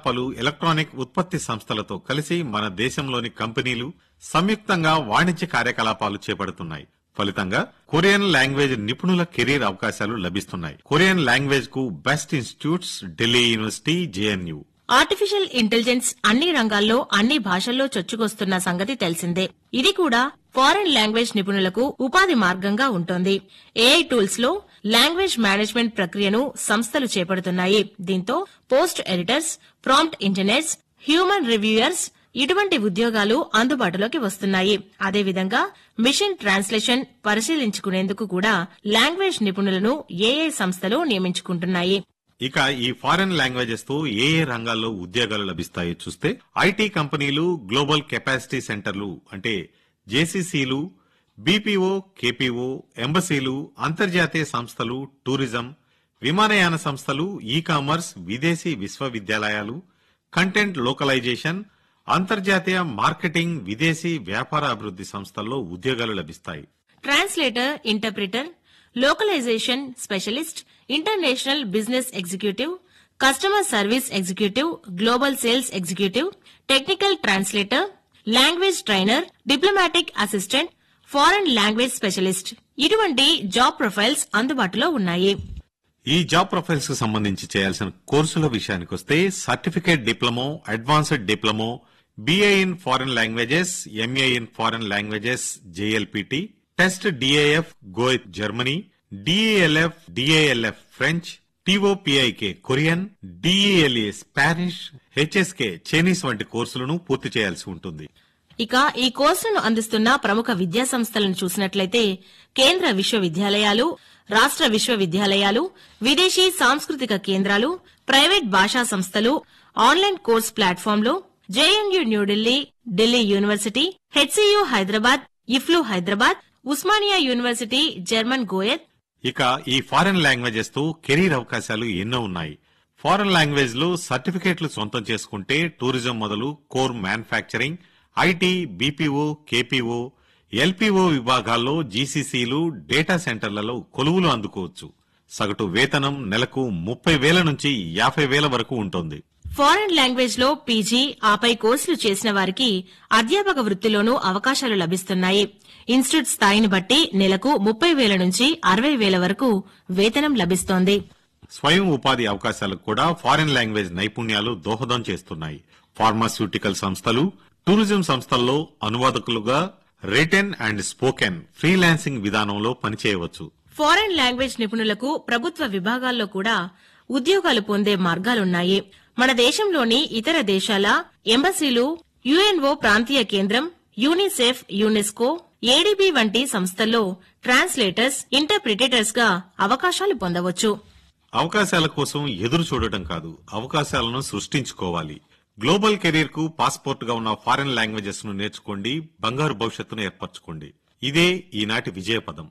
పలు ఎలక్ట్రానిక్ ఉత్పత్తి సంస్థలతో కలిసి మన దేశంలోని కంపెనీలు సంయుక్తంగా వాణిజ్య కార్యకలాపాలు చేపడుతున్నాయి ఫలితంగా కొరియన్ లాంగ్వేజ్ నిపుణుల కెరీర్ అవకాశాలు లభిస్తున్నాయి కొరియన్ లాంగ్వేజ్ కు best institutes Delhi university JNU artificial intelligence అన్ని రంగాల్లో అన్ని భాషల్లో చొచ్చుకొస్తున్న సంగతి తెలిసిందే ఇది కూడా ఫారెన్ లాంగ్వేజ్ నిపుణులకు ఉపాధి మార్గంగా ఉంటోంది ఏఐ టూల్స్ లో లాంగ్వేజ్ మేనేజ్మెంట్ ప్రక్రియను సంస్థలు చేపడుతున్నాయి దీంతో post editors prompt engineers human reviewers ఇటువంటి ఉద్యోగాలు అందుబాటులోకి వస్తున్నాయి అదేవిధంగా మిషన్ ట్రాన్స్లేషన్ పరిశీలించుకునేందుకు కూడా లాంగ్వేజ్ నిపుణులను ఏఐ సంస్థలు నియమించుకుంటున్నాయి ఇక ఈ ఫారెన్ లాంగ్వేజెస్ తో ఏ ఏ రంగాల్లో ఉద్యోగాలు లభిస్తాయో చూస్తే ఐటీ కంపెనీలు గ్లోబల్ కెపాసిటీ సెంటర్లు అంటే జేసీసీలు బీపీఓ కేపీఓ ఎంబసీలు అంతర్జాతీయ సంస్థలు టూరిజం విమానయాన సంస్థలు ఈ కామర్స్ విదేశీ విశ్వవిద్యాలయాలు కంటెంట్ లోకలైజేషన్ అంతర్జాతీయ మార్కెటింగ్ విదేశీ వ్యాపార అభివృద్ధి సంస్థల్లో ఉద్యోగాలు లభిస్తాయి translator interpreter localisation specialist international business executive customer service executive global sales executive technical translator language trainer diplomatic assistant foreign language specialist ఇటువంటి జాబ్ ప్రొఫైల్స్ అందుబాటులో ఉన్నాయి ఈ జాబ్ ప్రొఫైల్స్ కు సంబంధించి చేయాల్సిన కోర్సుల విషయానికి వస్తే certificate diploma advanced diploma BA in foreign languages MA in foreign languages JLPT test DAF Goethe Germany DALF DALF French TOPIK Korean DELE Spanish HSK Chinese వంటి కోర్సులను పూర్తి చేయాల్సి ఉంటుంది ఇక ఈ కోర్సులను అందిస్తున్న ప్రముఖ విద్యా సంస్థలను చూసినట్లయితే కేంద్ర విశ్వవిద్యాలయాలు రాష్ట్ర విశ్వవిద్యాలయాలు విదేశీ సాంస్కృతిక కేంద్రాలు ప్రైవేట్ భాషా సంస్థలు ఆన్లైన్ కోర్స్ ప్లాట్ఫామ్లు JNU New Delhi Delhi university HCU Hyderabad EFLU Hyderabad Osmania university German Goethe ఇక ఈ ఫారెన్ లాంగ్వేజెస్ తో కెరీర్ అవకాశాలు ఎన్నో ఉన్నాయి ఫారెన్ లాంగ్వేజ్ లో సర్టిఫికేట్లు సొంతం చేసుకుంటే టూరిజం మొదలు core manufacturing IT BPO KPO LPO విభాగాల్లో జీసీసీలు డేటా సెంటర్లలో కొలువులు అందుకోవచ్చు సగటు వేతనం నెలకు ముప్పై వేల నుంచి యాభై వేల వరకు ఉంటుంది ఫారెన్ లాంగ్వేజ్ లో పీజీ ఆపై కోర్సులు చేసిన వారికి అధ్యాపక వృత్తిలోనూ అవకాశాలు లభిస్తున్నాయి ఇన్స్టిట్యూట్ స్థాయిని బట్టి నెలకు ముప్పై వేల నుంచి అరవై వేల వరకు వేతనం లభిస్తోంది స్వయం ఉపాధి అవకాశాలకు కూడా ఫారిన్ లాంగ్వేజ్ నైపుణ్యాలు దోహదం చేస్తున్నాయి ఫార్మాస్యూటికల్ సంస్థలు టూరిజం సంస్థల్లో అనువాదకులుగా రిటెన్ అండ్ స్పోకెన్ ఫ్రీలాన్సింగ్ విధానంలో పనిచేయవచ్చు ఫారెన్ లాంగ్వేజ్ నిపుణులకు ప్రభుత్వ విభాగాల్లో కూడా ఉద్యోగాలు పొందే మార్గాలున్నాయి మన దేశంలోని ఇతర దేశాల ఎంబసీలు యుఎన్ఓ ప్రాంతీయ కేంద్రం యూనిసెఫ్ యునెస్కో ఏడీబీ వంటి సంస్థల్లో ట్రాన్స్లేటర్స్ ఇంటర్ప్రిటేటర్స్ గా అవకాశాలు పొందవచ్చు అవకాశాల కోసం ఎదురు చూడటం కాదు అవకాశాలను సృష్టించుకోవాలి గ్లోబల్ కెరీర్ కు పాస్పోర్ట్ గా ఉన్న ఫారిన్ లాంగ్వేజెస్ ను నేర్చుకోండి బంగారు భవిష్యత్తును ఏర్పరచుకోండి ఇదే ఈనాటి విజయ పదం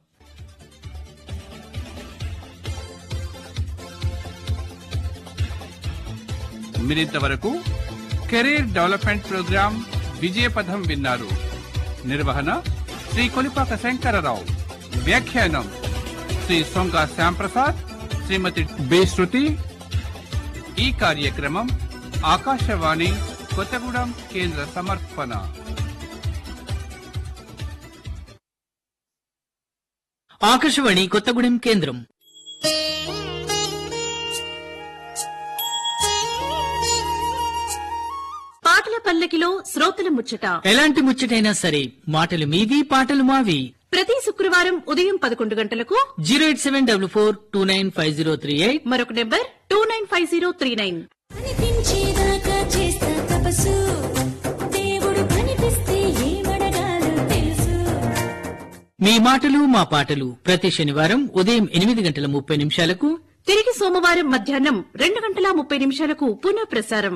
మీరింతవరకు కెరీర్ డెవలప్మెంట్ ప్రోగ్రాం విజయపథం విన్నారు నిర్వహణ శ్రీ కొలిపాక శంకరరావు వ్యాఖ్యానం శ్రీ సొంగ శ్యాంప్రసాద్ శ్రీమతి బి శృతి ఈ కార్యక్రమం ఆకాశవాణి కొత్తగూడెం కేంద్ర సమర్పణ ఆకాశవాణి కొత్తగూడెం కేంద్రం పాటల పల్లకిలో శ్రోతల ముచ్చట ఎలాంటి ముచ్చటైనా సరే మాటలు మీవి పాటలు మావి ప్రతి శుక్రవారం ఉదయం పదకొండు గంటలకు zero eight seven double four two nine five zero three eight మరొక number two nine five zero three nine కనిపించేదాకా చేస్తా తపస్సు దేవుడు కనిపిస్తే ఏమడగాలో తెలుసు మీ మాటలు మా పాటలు ప్రతి శనివారం ఉదయం ఎనిమిది గంటల ముప్పై నిమిషాలకు తిరిగి సోమవారం మధ్యాహ్నం రెండు గంటల ముప్పై నిమిషాలకు పునః ప్రసారం